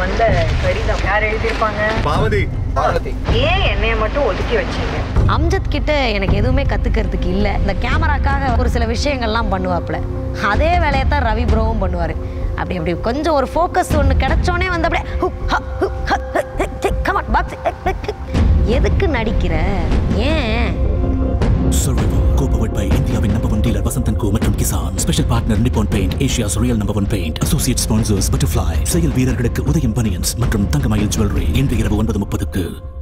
வந்த கடிதம் யார் எழுதியிருப்பாங்க பாவதி பார்வதி ஏன் என்னைய மட்டும் ஒதுக்கி வச்சீங்க அம்ஜத் கிட்ட எனக்கு எதுவுமே கத்துக்கிறதுக்கு இல்லை இந்த கேமராக்காக ஒரு சில விஷயங்கள்லாம் பண்ணுவாப்புல அதே வேலையை தான் ரவி ப்ரோவும் பண்ணுவார் அப்படி அப்படி கொஞ்சம் ஒரு ஃபோக்கஸ் ஒன்று கிடைச்சோனே வந்து அப்படியே ஹு, ஹ, ஹு, ஹ, ஹ, ஹ, ஹ, come on, box, ஹ, ஹ, ஹ. எதுக்கு நடிக்கிற ஏன் Survival, co-powered by இந்தியாவின் number one dealer Vasanthan co மற்றும் Kissan special partner Nippon paint Asia's real number one paint associate sponsors butterfly செயல் வீரர்களுக்கு உதயம் பனியன்ஸ் மற்றும் தங்கமயில் ஜுவல்லரி இன்று இரவு ஒன்பது முப்பதுக்கு